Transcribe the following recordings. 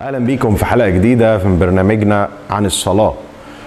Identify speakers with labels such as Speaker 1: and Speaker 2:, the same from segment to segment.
Speaker 1: اهلا بيكم في حلقه جديده من برنامجنا عن الصلاه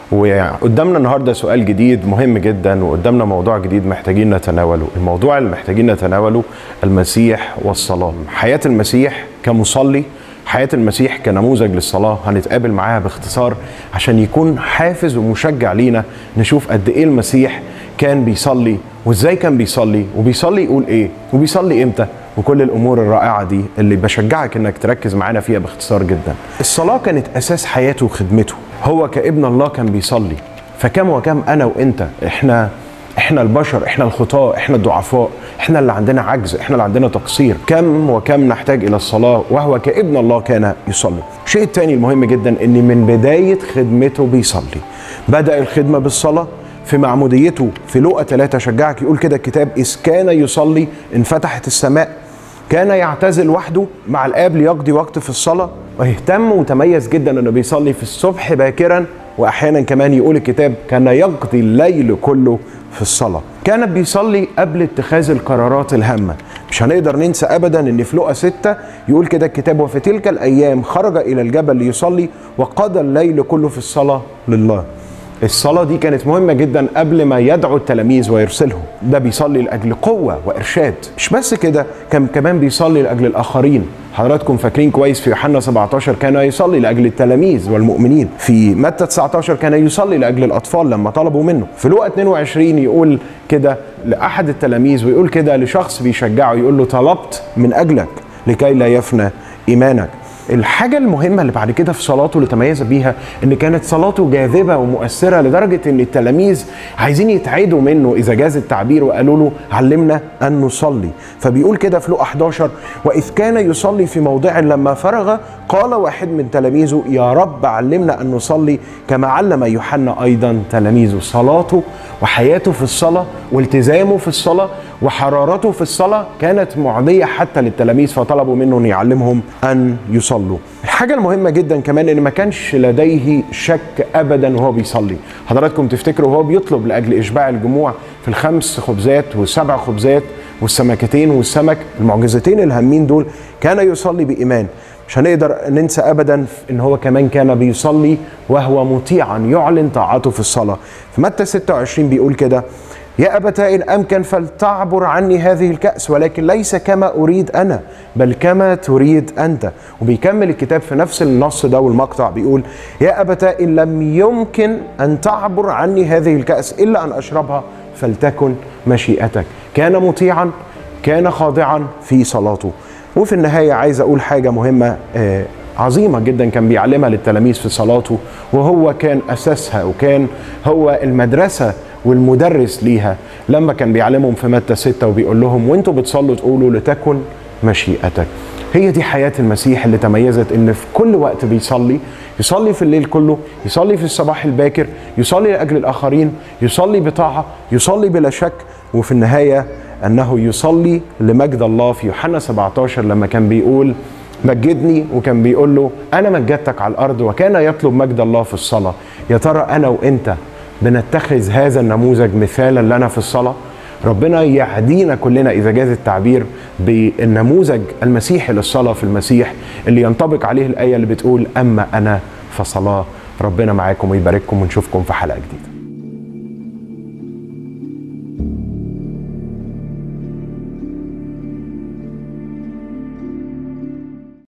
Speaker 1: وقدامنا النهارده سؤال جديد مهم جدا وقدامنا موضوع جديد محتاجين نتناوله الموضوع اللي محتاجين نتناوله المسيح والصلاه حياه المسيح كمصلي حياة المسيح كنموذج للصلاة هنتقابل معاها باختصار عشان يكون حافز ومشجع لينا نشوف قد ايه المسيح كان بيصلي وازاي كان بيصلي وبيصلي يقول ايه وبيصلي امتى وكل الامور الرائعه دي اللي بشجعك انك تركز معانا فيها باختصار جدا. الصلاه كانت اساس حياته وخدمته، هو كابن الله كان بيصلي، فكم وكم انا وانت احنا احنا البشر احنا الخطاة احنا الضعفاء احنا اللي عندنا عجز احنا اللي عندنا تقصير كم وكم نحتاج الى الصلاة وهو كابن الله كان يصلي الشيء الثاني المهم جدا ان من بداية خدمته بيصلي بدأ الخدمة بالصلاة في معموديته في لوقا ثلاثة شجعك يقول كده الكتاب إذ كان يصلي انفتحت السماء كان يعتزل وحده مع الآب ليقضي وقت في الصلاة واهتم وتميز جدا انه بيصلي في الصبح باكرا واحيانا كمان يقول الكتاب كان يقضي الليل كله في الصلاة كان بيصلي قبل اتخاذ القرارات الهامة مش هنقدر ننسى أبدا أن في لقا ستة يقول كده الكتاب وفي تلك الأيام خرج إلى الجبل ليصلي وقضى الليل كله في الصلاة لله الصلاة دي كانت مهمة جدا قبل ما يدعو التلاميذ ويرسلهم ده بيصلي لأجل قوة وإرشاد مش بس كده كان كمان بيصلي لأجل الآخرين حضراتكم فاكرين كويس في يوحنا 17 كان يصلي لاجل التلاميذ والمؤمنين في متى 19 كان يصلي لاجل الاطفال لما طلبوا منه في لوقا 22 يقول كده لاحد التلاميذ ويقول كده لشخص بيشجعه يقول له طلبت من اجلك لكي لا يفنى ايمانك الحاجة المهمة اللي بعد كده في صلاته اللي تميز بيها ان كانت صلاته جاذبة ومؤثرة لدرجة ان التلاميذ عايزين يتعدوا منه اذا جاز التعبير وقالوا له علمنا ان نصلي فبيقول كده في لقا 11 واذ كان يصلي في موضع لما فرغ قال واحد من تلاميذه يا رب علمنا ان نصلي كما علم يوحنا ايضا تلاميذه صلاته وحياته في الصلاة والتزامه في الصلاة وحرارته في الصلاة كانت معدية حتى للتلاميذ فطلبوا منه أن يعلمهم أن يصلوا الحاجة المهمة جدا كمان أن ما كانش لديه شك أبدا وهو بيصلي حضراتكم تفتكروا وهو بيطلب لأجل إشباع الجموع في الخمس خبزات والسبع خبزات والسمكتين والسمك المعجزتين الهامين دول كان يصلي بإيمان مش هنقدر ننسى ابدا ان هو كمان كان بيصلي وهو مطيعا يعلن طاعته في الصلاه في متى 26 بيقول كده يا أبتاه إن أمكن فلتعبر عني هذه الكأس ولكن ليس كما أريد أنا بل كما تريد أنت وبيكمل الكتاب في نفس النص ده والمقطع بيقول يا أبتاه إن لم يمكن أن تعبر عني هذه الكأس إلا أن أشربها فلتكن مشيئتك كان مطيعا كان خاضعا في صلاته وفي النهاية عايز أقول حاجة مهمة آه عظيمة جدا كان بيعلمها للتلاميذ في صلاته وهو كان أساسها وكان هو المدرسة والمدرس ليها لما كان بيعلمهم في متى ستة وبيقول لهم وانتوا بتصلوا تقولوا لتكن مشيئتك هي دي حياة المسيح اللي تميزت ان في كل وقت بيصلي يصلي في الليل كله يصلي في الصباح الباكر يصلي لأجل الآخرين يصلي بطاعة يصلي بلا شك وفي النهاية أنه يصلي لمجد الله في يوحنا 17 لما كان بيقول مجدني وكان بيقول له أنا مجدتك على الأرض وكان يطلب مجد الله في الصلاة يا ترى أنا وإنت بنتخذ هذا النموذج مثالا لنا في الصلاة ربنا يهدينا كلنا إذا جاز التعبير بالنموذج المسيحي للصلاة في المسيح اللي ينطبق عليه الآية اللي بتقول أما أنا فصلاة ربنا معاكم ويبارككم ونشوفكم في حلقة جديدة